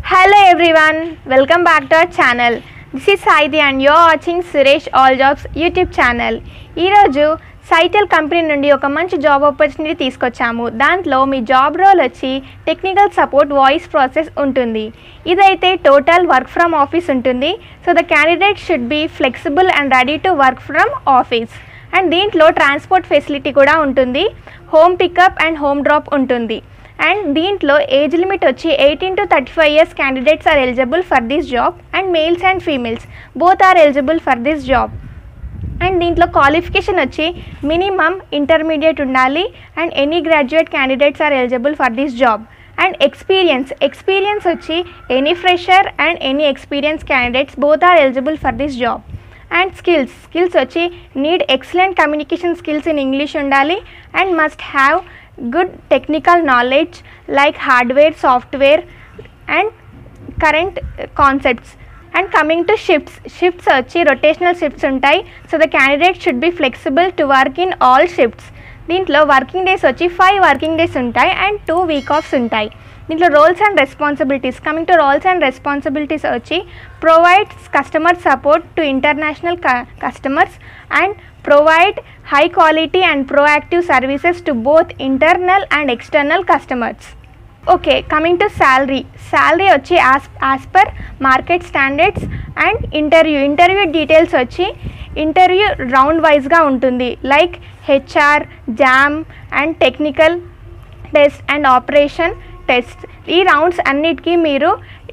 Hello everyone, welcome back to our channel. This is Saidi and you're watching Suresh All Jobs YouTube channel ఈరోజు Sitel company నుండి ఒక మంచి job opportunity తీసుకొచ్చాము దాంట్లో మీ job role వచ్చి టెక్నికల్ సపోర్ట్ వాయిస్ ప్రాసెస్ ఉంటుంది ఇదైతే టోటల్ వర్క్ ఫ్రమ్ ఆఫీస్ ఉంటుంది so the candidate should be flexible and ready to work from office and దీంట్లో ట్రాన్స్పోర్ట్ ఫెసిలిటీ కూడా ఉంటుంది home pickup and home drop ఉంటుంది అండ్ దీంట్లో age limit వచ్చి eighteen to thirty five years candidates are eligible for this job and males and females both are eligible for this job and దీంట్లో qualification వచ్చి minimum intermediate ఉండాలి and any graduate candidates are eligible for this job and experience experience వచ్చి any fresher and any experience candidates both are eligible for this job and skills skills వచ్చి need excellent communication skills in English ఉండాలి and must have good technical knowledge like hardware software and current concepts and coming to shifts shifts వచ్చి rotational shifts ఉంటాయి so the candidate should be flexible to work in all shifts దీంట్లో working days వచ్చి five working days ఉంటాయి and two week offs ఉంటాయి దీంట్లో roles and responsibilities coming to roles and responsibilities వచ్చి provides customer support to international customers and provide high quality and proactive services to both internal and external customers okay coming to salary salary వచ్చి as as per market standards and interview interview details వచ్చి interview round వైజ్గా ఉంటుంది like HR JAM and technical test and operation test ఈ rounds అన్నిటికీ మీరు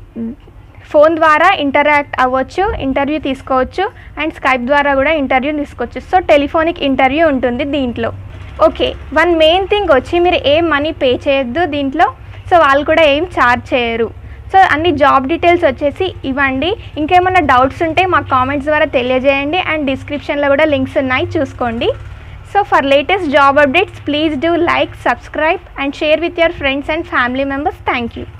phone ద్వారా interact అవ్వచ్చు interview తీసుకోవచ్చు అండ్ స్కైప్ ద్వారా కూడా ఇంటర్వ్యూ తీసుకోవచ్చు సో టెలిఫోనిక్ ఇంటర్వ్యూ ఉంటుంది దీంట్లో ఓకే వన్ మెయిన్ థింగ్ వచ్చి మీరు ఏం మనీ పే చేయొద్దు దీంట్లో సో వాళ్ళు కూడా ఏం ఛార్జ్ చేయరు సో అన్ని జాబ్ డీటెయిల్స్ వచ్చేసి ఇవ్వండి ఇంకేమైనా డౌట్స్ ఉంటే మా కామెంట్స్ ద్వారా తెలియజేయండి అండ్ డిస్క్రిప్షన్లో కూడా లింక్స్ ఉన్నాయి చూసుకోండి so for latest job updates please do like subscribe and share with your friends and family members thank you